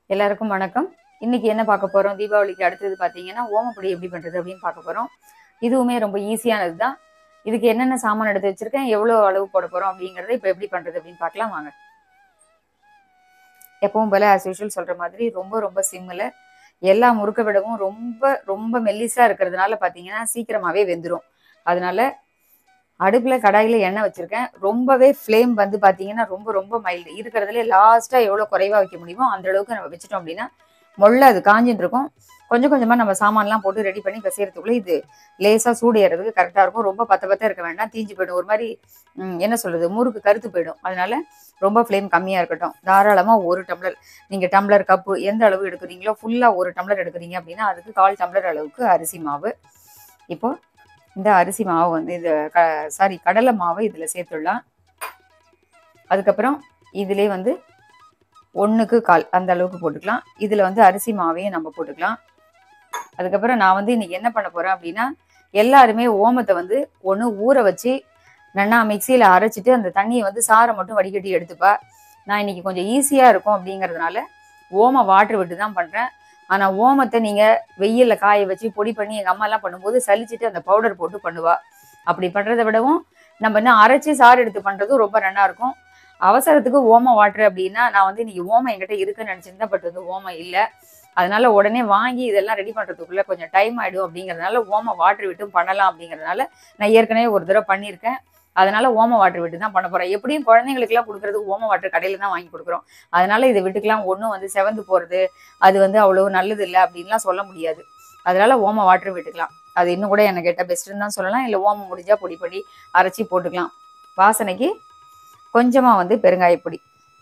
எல்லாருக்கும் வணக்கம் இன்னைக்கு என்ன பார்க்க போறோம் தீபாவளிக்கு அடுத்தது பார்த்தீங்கன்னா ஓமப்பொடி எப்படி பண்றது அப்படின்னு பார்க்க போறோம் இதுவுமே ரொம்ப ஈஸியானது தான் இதுக்கு என்னென்ன சாமான் எடுத்து வச்சிருக்கேன் எவ்வளோ அளவு போட போறோம் அப்படிங்கறத இப்போ எப்படி பண்றது அப்படின்னு பார்க்கலாம் வாங்க எப்பவும் போல ஆஸ் யூஷுவல் சொல்ற மாதிரி ரொம்ப ரொம்ப சிம்மில் எல்லா முறுக்க விடவும் ரொம்ப ரொம்ப மெல்லிசா இருக்கிறதுனால பார்த்தீங்கன்னா சீக்கிரமாவே வெந்துடும் அதனால அடுப்புல கடாயில எண்ணெய் வச்சிருக்கேன் ரொம்பவே ஃப்ளேம் வந்து பாத்தீங்கன்னா ரொம்ப ரொம்ப மைல்டு இருக்கிறதுல லாஸ்டா எவ்வளவு குறைவா வைக்க முடியுமோ அந்த அளவுக்கு நம்ம வச்சுட்டோம் அப்படின்னா மொள்ள அது காஞ்சிட்டு இருக்கும் கொஞ்சம் கொஞ்சமா நம்ம சாமான்லாம் போட்டு ரெடி பண்ணி பிசைறதுக்குள்ள இது லேசா சூடு ஏறதுக்கு கரெக்டா இருக்கும் ரொம்ப பத்த பத்த இருக்க வேண்டாம் தீஞ்சு போயிடும் ஒரு மாதிரி ம், என்ன சொல்றது முறுக்கு கருத்து போயிடும் அதனால ரொம்ப ஃப்ளேம் கம்மியா இருக்கட்டும் தாராளமா ஒரு டம்ளர் நீங்க டம்ளர் கப்பு எந்த அளவு எடுக்கிறீங்களோ ஃபுல்லா ஒரு டம்ளர் எடுக்கிறீங்க அப்படின்னா அதுக்கு கால் டம்ளர் அளவுக்கு அரிசி மாவு இப்போ இந்த அரிசி மாவு வந்து இந்த க சாரி கடலை மாவை இதில் சேர்த்துடலாம் அதுக்கப்புறம் இதிலே வந்து ஒன்றுக்கு கால் அந்த அளவுக்கு போட்டுக்கலாம் இதில் வந்து அரிசி மாவையும் நம்ம போட்டுக்கலாம் அதுக்கப்புறம் நான் வந்து இன்னைக்கு என்ன பண்ண போகிறேன் அப்படின்னா எல்லாருமே ஓமத்தை வந்து ஒன்று ஊற வச்சு நல்லா மிக்சியில் அரைச்சிட்டு அந்த தண்ணியை வந்து சாரை மட்டும் வடிகட்டி எடுத்துப்பா நான் இன்னைக்கு கொஞ்சம் ஈஸியாக இருக்கும் அப்படிங்கிறதுனால ஓம வாட்டர் விட்டு தான் பண்ணுறேன் ஆனால் ஓமத்தை நீங்கள் வெயிலில் காய வச்சு பொடி பண்ணி எங்கள் அம்மாலாம் பண்ணும்போது சலிச்சிட்டு அந்த பவுடர் போட்டு பண்ணுவா அப்படி பண்ணுறதை விடவும் நம்ம இன்னும் அரைச்சி சாறு எடுத்து பண்ணுறதும் ரொம்ப நல்லா இருக்கும் அவசரத்துக்கு ஓமம் வாட்டர் அப்படின்னா நான் வந்து இன்னைக்கு ஓமம் என்கிட்ட இருக்குன்னு நினச்சிருந்தேன் பட் வந்து ஓமம் இல்லை அதனால உடனே வாங்கி இதெல்லாம் ரெடி பண்ணுறதுக்குள்ள கொஞ்சம் டைம் ஆகிடும் அப்படிங்கிறதுனால ஓம வாட்டர் விட்டும் பண்ணலாம் அப்படிங்கிறதுனால நான் ஏற்கனவே ஒரு தடவை பண்ணியிருக்கேன் அதனால ஓம வாட்டர் விட்டு தான் பண்ண போறேன் எப்படியும் குழந்தைங்களுக்குலாம் கொடுக்கறதுக்கு ஓம வாட்டர் கடையில தான் வாங்கி கொடுக்குறோம் அதனால இதை விட்டுக்கலாம் ஒன்றும் வந்து செவந்து போறது அது வந்து அவ்வளவு நல்லது இல்லை அப்படின்லாம் சொல்ல முடியாது அதனால ஓம வாட்டர் விட்டுக்கலாம் அது இன்னும் கூட எனக்கு கேட்ட பெஸ்ட்டுன்னு தான் சொல்லலாம் இல்லை ஓமம் முடிஞ்சா பொடி பண்ணி அரைச்சி போட்டுக்கலாம் வாசனைக்கு கொஞ்சமாக வந்து பெருங்காயப்பொடி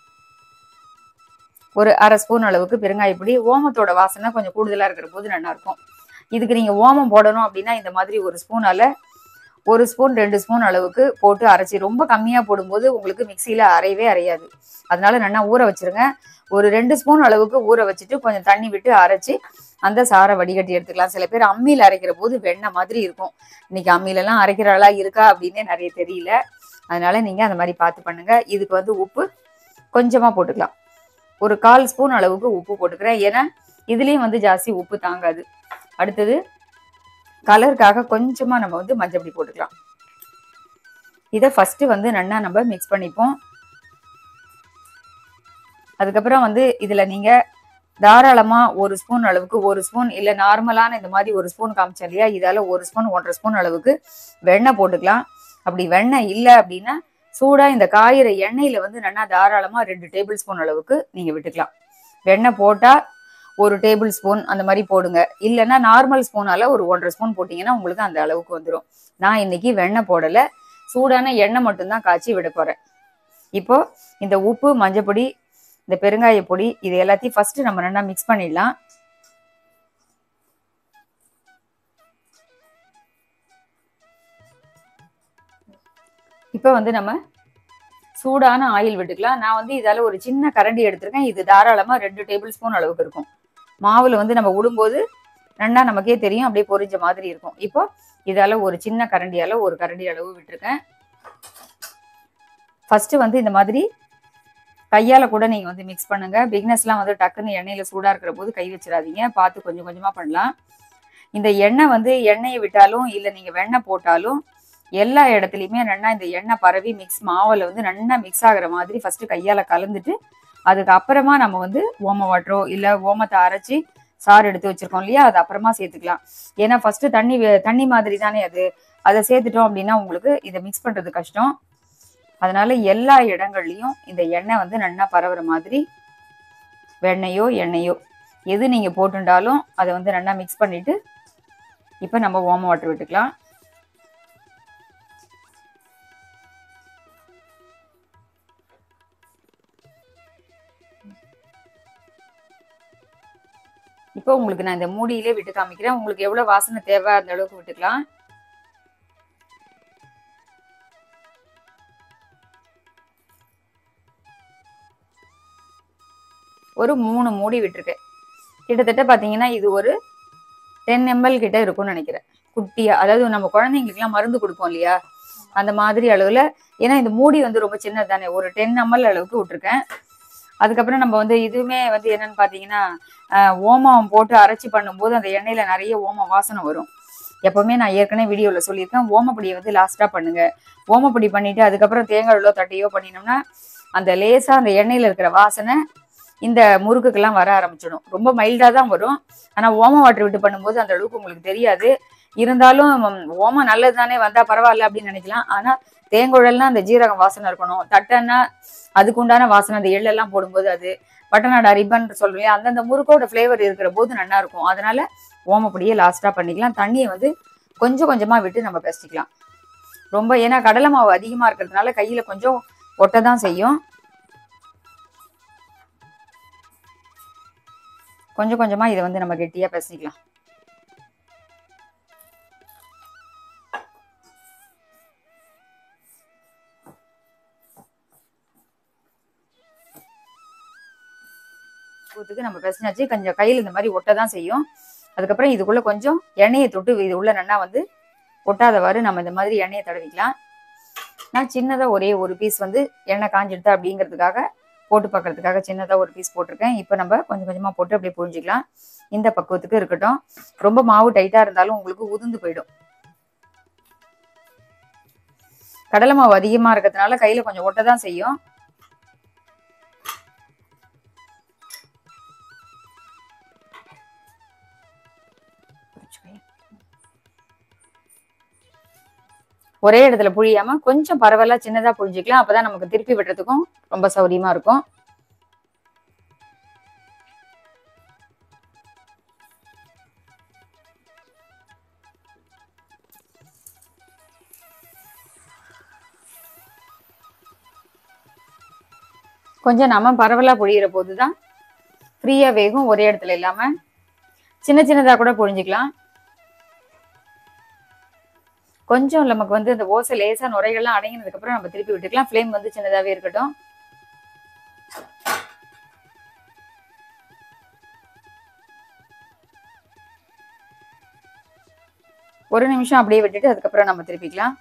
ஒரு அரை ஸ்பூன் அளவுக்கு பெருங்காயப்பொடி ஓமத்தோட வாசனை கொஞ்சம் கூடுதலாக இருக்கிற போது நல்லா இருக்கும் இதுக்கு நீங்கள் ஓமம் போடணும் அப்படின்னா இந்த மாதிரி ஒரு ஸ்பூனால ஒரு ஸ்பூன் ரெண்டு ஸ்பூன் அளவுக்கு போட்டு அரைச்சி ரொம்ப கம்மியாக போடும்போது உங்களுக்கு மிக்சியில் அரையவே அரையாது அதனால நல்லா ஊற வச்சிருங்க ஒரு ரெண்டு ஸ்பூன் அளவுக்கு ஊற வச்சுட்டு கொஞ்சம் தண்ணி விட்டு அரைச்சி அந்த சாரை வடிகட்டி எடுத்துக்கலாம் சில பேர் அம்மியில் அரைக்கிற போது வெண்ணெய் மாதிரி இருக்கும் இன்னைக்கு அம்மியிலலாம் அரைக்கிறாளா இருக்கா அப்படின்னே நிறைய தெரியல அதனால நீங்கள் அந்த மாதிரி பார்த்து பண்ணுங்க இதுக்கு வந்து உப்பு கொஞ்சமாக போட்டுக்கலாம் ஒரு கால் ஸ்பூன் அளவுக்கு உப்பு போட்டுக்கிறேன் ஏன்னா இதுலேயும் வந்து ஜாஸ்தி உப்பு தாங்காது அடுத்தது கலருக்காக கொஞ்சமாக நம்ம வந்து மஞ்சள் பொடி போட்டுக்கலாம் இதை ஃபர்ஸ்ட் வந்து நல்லா நம்ம மிக்ஸ் பண்ணிப்போம் அதுக்கப்புறம் வந்து இதில் நீங்கள் தாராளமாக ஒரு ஸ்பூன் அளவுக்கு ஒரு ஸ்பூன் இல்லை நார்மலான இந்த மாதிரி ஒரு ஸ்பூன் காமிச்சேன் இல்லையா இதால் ஒரு ஸ்பூன் ஒன்றரை ஸ்பூன் அளவுக்கு வெண்ணெய் போட்டுக்கலாம் அப்படி வெண்ணெய் இல்லை அப்படின்னா சூடாக இந்த காயிற எண்ணெயில் வந்து நல்லா தாராளமாக ரெண்டு டேபிள் ஸ்பூன் அளவுக்கு நீங்கள் விட்டுக்கலாம் வெண்ணெய் போட்டால் ஒரு டேபிள் ஸ்பூன் அந்த மாதிரி போடுங்க இல்லைன்னா நார்மல் ஸ்பூனால ஒரு ஒன்றரை ஸ்பூன் போட்டிங்கன்னா உங்களுக்கு அந்த அளவுக்கு வந்துடும் நான் இன்னைக்கு வெண்ணெய் போடலை சூடான எண்ணெய் மட்டும்தான் காய்ச்சி விட போகிறேன் இப்போ இந்த உப்பு மஞ்சப்பொடி இந்த பெருங்காய பொடி இது எல்லாத்தையும் ஃபர்ஸ்ட் நம்ம நல்லா மிக்ஸ் பண்ணிடலாம் இப்போ வந்து நம்ம சூடான ஆயில் விட்டுக்கலாம் நான் வந்து இதால ஒரு சின்ன கரண்டி எடுத்திருக்கேன் இது தாராளமா ரெண்டு டேபிள் ஸ்பூன் அளவுக்கு இருக்கும் மாவுல வந்து நம்ம விடும்போது ரெண்டா நமக்கே தெரியும் அப்படியே பொரிஞ்ச மாதிரி இருக்கும் இப்போ இதால ஒரு சின்ன கரண்டியால ஒரு கரண்டி அளவு விட்டுருக்கேன் ஃபர்ஸ்ட் வந்து இந்த மாதிரி கையால கூட நீங்க வந்து மிக்ஸ் பண்ணுங்க பிக்னஸ்லாம் வந்து டக்குன்னு எண்ணெயில சூடா இருக்கிற போது கை வச்சிடாதீங்க பார்த்து கொஞ்சம் கொஞ்சமா பண்ணலாம் இந்த எண்ணெய் வந்து எண்ணெயை விட்டாலும் இல்லை நீங்க வெண்ணெய் போட்டாலும் எல்லா இடத்துலையுமே நல்லா இந்த எண்ணெய் பரவி மிக்ஸ் மாவில் வந்து நல்லா மிக்ஸ் ஆகுற மாதிரி ஃபர்ஸ்ட் கையால் கலந்துட்டு அதுக்கு அப்புறமா நம்ம வந்து ஓம வாட்டரோ இல்லை ஓமத்தை அரைச்சி சாறு எடுத்து வச்சிருக்கோம் இல்லையா அது அப்புறமா சேர்த்துக்கலாம் ஏன்னா ஃபர்ஸ்ட் தண்ணி வே- தண்ணி மாதிரி தானே அது அதை சேர்த்துட்டோம் அப்படின்னா உங்களுக்கு இதை மிக்ஸ் பண்ணுறது கஷ்டம் அதனால எல்லா இடங்கள்லையும் இந்த எண்ணெய் வந்து நல்லா பரவுற மாதிரி வெண்ணெயோ எண்ணெயோ எது நீங்கள் போட்டுண்டாலும் அதை வந்து நல்லா மிக்ஸ் பண்ணிட்டு இப்போ நம்ம ஓம வாட்டர் விட்டுக்கலாம் இப்போ உங்களுக்கு நான் இந்த மூடியிலே விட்டு காமிக்கிறேன் உங்களுக்கு எவ்வளவு வாசனை தேவை அந்த அளவுக்கு விட்டுக்கலாம் ஒரு மூணு மூடி விட்டுருக்கேன் கிட்டத்தட்ட பார்த்தீங்கன்னா இது ஒரு டென் எம்எல் கிட்ட இருக்கும்னு நினைக்கிறேன் குட்டியா அதாவது நம்ம குழந்தைங்களுக்குலாம் மருந்து கொடுப்போம் இல்லையா அந்த மாதிரி அளவில் ஏன்னா இந்த மூடி வந்து ரொம்ப சின்னது தானே ஒரு டென் எம்எல் அளவுக்கு விட்டுருக்கேன் அதுக்கப்புறம் நம்ம வந்து இதுவுமே வந்து என்னன்னு பார்த்தீங்கன்னா ஆஹ் ஓமம் போட்டு அரைச்சி பண்ணும்போது அந்த எண்ணெயில் நிறைய ஓம வாசனை வரும் எப்பவுமே நான் ஏற்கனவே வீடியோவில் சொல்லியிருக்கேன் ஓமப்பொடியை வந்து லாஸ்ட்டாக பண்ணுங்க ஓமப்பொடி பண்ணிட்டு அதுக்கப்புறம் தேங்காயோ தட்டையோ பண்ணினோம்னா அந்த லேசாக அந்த எண்ணெயில் இருக்கிற வாசனை இந்த முறுக்குக்கெல்லாம் வர ஆரம்பிச்சிடும் ரொம்ப மைல்டாக தான் வரும் ஆனால் ஓம வாட்டர் விட்டு பண்ணும்போது அந்த அளவுக்கு உங்களுக்கு தெரியாது இருந்தாலும் ம், ஓமம் நல்லது தானே வந்தால் பரவாயில்ல அப்படின்னு நினைக்கலாம் ஆனால் தேங்குழல்னா அந்த ஜீரகம் வாசனை இருக்கணும் தட்டைன்னா அதுக்குண்டான வாசனை அந்த எள்ளெல்லாம் போடும்போது அது பட்டநாடா ரிப்பன் சொல்றீங்க அந்தந்த முறுக்கோட ஃப்ளேவர் இருக்கிற போது நல்லா இருக்கும் அதனால ஓமப்பொடியை லாஸ்ட்டாக பண்ணிக்கலாம் தண்ணியை வந்து கொஞ்சம் கொஞ்சமாக விட்டு நம்ம பெசிக்கலாம் ரொம்ப ஏன்னா கடலை மாவு அதிகமாக இருக்கிறதுனால கையில் கொஞ்சம் ஒட்ட தான் செய்யும் கொஞ்சம் கொஞ்சமாக இதை வந்து நம்ம கெட்டியாக பெசிக்கலாம் ஊத்துக்கு நம்ம பெசஞ்சாச்சு கொஞ்சம் கையில் இந்த மாதிரி ஒட்ட தான் செய்யும் அதுக்கப்புறம் இதுக்குள்ள கொஞ்சம் எண்ணெயை தொட்டு இது உள்ள நல்லா வந்து ஒட்டாதவாறு நம்ம இந்த மாதிரி எண்ணெயை தடவிக்கலாம் நான் சின்னதாக ஒரே ஒரு பீஸ் வந்து எண்ணெய் காஞ்சிடுதா அப்படிங்கிறதுக்காக போட்டு பார்க்கறதுக்காக சின்னதாக ஒரு பீஸ் போட்டிருக்கேன் இப்போ நம்ம கொஞ்சம் கொஞ்சமாக போட்டு அப்படியே புழிஞ்சிக்கலாம் இந்த பக்குவத்துக்கு இருக்கட்டும் ரொம்ப மாவு டைட்டாக இருந்தாலும் உங்களுக்கு உதிர்ந்து போயிடும் கடலை மாவு அதிகமாக இருக்கிறதுனால கையில் கொஞ்சம் ஒட்ட தான் செய்யும் ஒரே இடத்துல புழியாம கொஞ்சம் பரவலா சின்னதா புழிஞ்சிக்கலாம் அப்பதான் நமக்கு திருப்பி விடுறதுக்கும் ரொம்ப சௌரியமா இருக்கும் கொஞ்சம் நம்ம பரவலா பொழியிற போதுதான் ஃப்ரீயா வேகும் ஒரே இடத்துல இல்லாம சின்ன சின்னதா கூட பொழிஞ்சிக்கலாம் கொஞ்சம் நமக்கு வந்து இந்த ஓசை லேசா நுரைகள்லாம் அடங்கினதுக்கு அப்புறம் நம்ம திருப்பி விட்டுக்கலாம் ஃப்ளேம் வந்து சின்னதாவே இருக்கட்டும் ஒரு நிமிஷம் அப்படியே விட்டுட்டு அதுக்கப்புறம் நம்ம திருப்பிக்கலாம்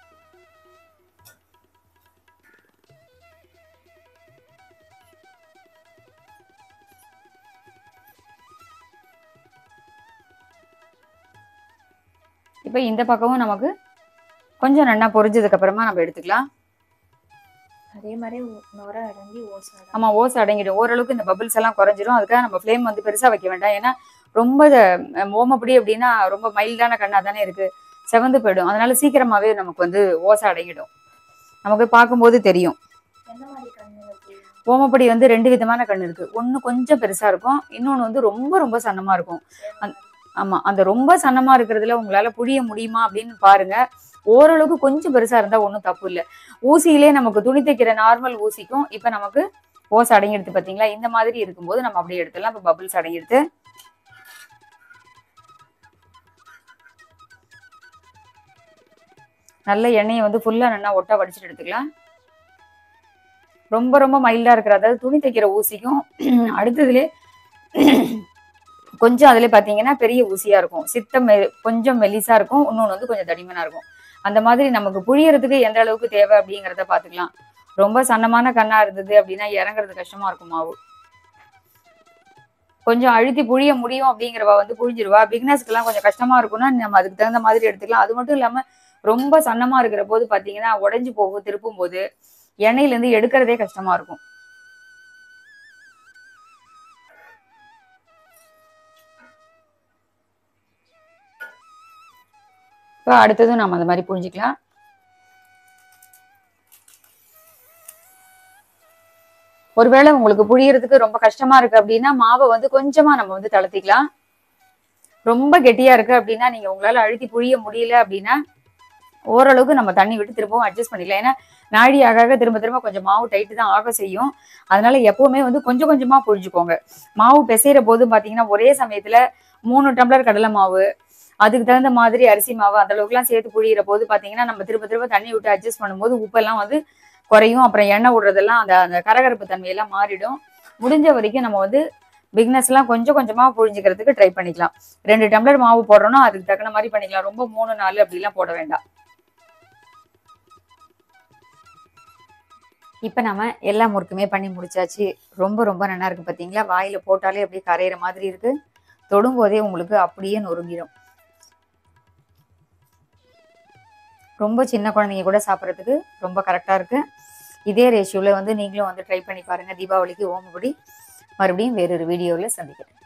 இப்போ இந்த பக்கமும் நமக்கு கொஞ்சம் நல்லா பொரிஞ்சதுக்கு அப்புறமா நம்ம எடுத்துக்கலாம் அதே மாதிரி ஒ- நுர அடங்கி ஓசை அடங்கி ஆமா ஓசை அடங்கிடும் ஓரளவுக்கு இந்த பபிள்ஸ் எல்லாம் குறைஞ்சிரும் அதுக்காக நம்ம ஃப்ளேம் வந்து பெருசா வைக்க வேண்டாம் ஏன்னா ரொம்ப இத, அஹ், ஓமப்படி அப்படின்னா ரொம்ப மைல்டான கண்ணா தானே இருக்கு செவந்து போயிடும் அதனால சீக்கிரமாவே நமக்கு வந்து ஓசை அடங்கிடும் நமக்கு பார்க்கும்போது தெரியும் என்ன மாதிரி கண்ணு இருக்கு ஓமப்படி வந்து ரெண்டு விதமான கண் இருக்கு ஒன்று கொஞ்சம் பெருசா இருக்கும் இன்னொன்று வந்து ரொம்ப ரொம்ப சன்னமா இருக்கும் அந்த- ஆமா அந்த ரொம்ப சன்னமா இருக்கிறதுல உங்களால புழிய முடியுமா அப்படின்னு பாருங்க ஓரளவுக்கு கொஞ்சம் பெருசா இருந்தா ஒன்றும் தப்பு இல்லை ஊசியிலே நமக்கு துணி தைக்கிற நார்மல் ஊசிக்கும் இப்ப நமக்கு ஓசை அடங்கிடுது பாத்தீங்களா இந்த மாதிரி இருக்கும்போது நம்ம அப்படியே எடுத்துடலாம் இப்போ பபிள்ஸ் அடங்கிடுது நல்ல எண்ணெயை வந்து ஃபுல்லா நல்லா ஒட்டா வடிச்சிட்டு எடுத்துக்கலாம் ரொம்ப ரொம்ப மைல்டா இருக்கிற அதாவது துணி தைக்கிற ஊசிக்கும் அடுத்ததுலே கொஞ்சம் அதுல பாத்தீங்கன்னா பெரிய ஊசியா இருக்கும் சித்தம் மெ- கொஞ்சம் மெலிசா இருக்கும் இன்னொன்று வந்து கொஞ்சம் தடிமனா இருக்கும் அந்த மாதிரி நமக்கு புழியறதுக்கு எந்த அளவுக்கு தேவை அப்படிங்கிறத பாத்துக்கலாம் ரொம்ப சன்னமான கண்ணா இருந்தது அப்படின்னா இறங்குறது கஷ்டமா இருக்கும் மாவு கொஞ்சம் அழுத்தி புழிய முடியும் அப்படிங்கிறவ வந்து புழிஞ்சிருவா பிகினர்ஸ்க்கெல்லாம் கொஞ்சம் கஷ்டமா இருக்கும்னா நம்ம அதுக்கு தகுந்த மாதிரி எடுத்துக்கலாம் அது மட்டும் இல்லாம ரொம்ப சன்னமா இருக்கிற போது பாத்தீங்கன்னா உடைஞ்சு போகும் திருப்பும் போது எண்ணெயில இருந்து எடுக்கிறதே கஷ்டமா இருக்கும் இப்போ அடுத்ததும் நம்ம அந்த மாதிரி புரிஞ்சுக்கலாம் ஒருவேளை உங்களுக்கு புழியறதுக்கு ரொம்ப கஷ்டமா இருக்கு அப்படின்னா மாவை வந்து கொஞ்சமா நம்ம வந்து தளர்த்திக்கலாம் ரொம்ப கெட்டியா இருக்கு அப்படின்னா நீங்க உங்களால அழுத்தி புழிய முடியல அப்படின்னா ஓரளவுக்கு நம்ம தண்ணி விட்டு திரும்பவும் அட்ஜஸ்ட் பண்ணிக்கலாம் ஏன்னா நாழி ஆக ஆக திரும்ப திரும்ப கொஞ்சம் மாவு டைட்டு தான் ஆக செய்யும் அதனால எப்பவுமே வந்து கொஞ்சம் கொஞ்சமா புழிஞ்சுக்கோங்க மாவு பிசைகிற போது பாத்தீங்கன்னா ஒரே சமயத்துல மூணு டம்ளர் கடலை மாவு அதுக்கு தகுந்த மாதிரி அரிசி மாவு அந்த அளவுக்குலாம் சேர்த்து புழியிற போது பாத்தீங்கன்னா நம்ம திரும்ப திரும்ப தண்ணி விட்டு அட்ஜஸ்ட் பண்ணும்போது உப்பெல்லாம் வந்து குறையும் அப்புறம் எண்ணெய் விடுறதெல்லாம் அந்த அந்த கரகரப்பு தன்மையெல்லாம் மாறிடும் முடிஞ்ச வரைக்கும் நம்ம வந்து பிக்னஸ்லாம் கொஞ்சம் கொஞ்சமா புழிஞ்சுக்கிறதுக்கு ட்ரை பண்ணிக்கலாம் ரெண்டு டம்ளர் மாவு போடுறோம்னா அதுக்கு தகுந்த மாதிரி பண்ணிக்கலாம் ரொம்ப மூணு நாலு அப்படிலாம் போட வேண்டாம் இப்போ நம்ம எல்லா முறுக்குமே பண்ணி முடிச்சாச்சு ரொம்ப ரொம்ப நல்லா இருக்கு பார்த்தீங்களா வாயில் போட்டாலே அப்படியே கரையிற மாதிரி இருக்கு தொடும்போதே உங்களுக்கு அப்படியே நொறுங்கிடும் ரொம்ப சின்ன குழந்தைங்க கூட சாப்பிட்றதுக்கு ரொம்ப கரெக்டாக இருக்கு இதே ரேஷியோவில் வந்து நீங்களும் வந்து ட்ரை பண்ணி பாருங்கள் தீபாவளிக்கு ஓமப்படி மறுபடியும் வேறொரு வீடியோவில் சந்திக்கிறேன்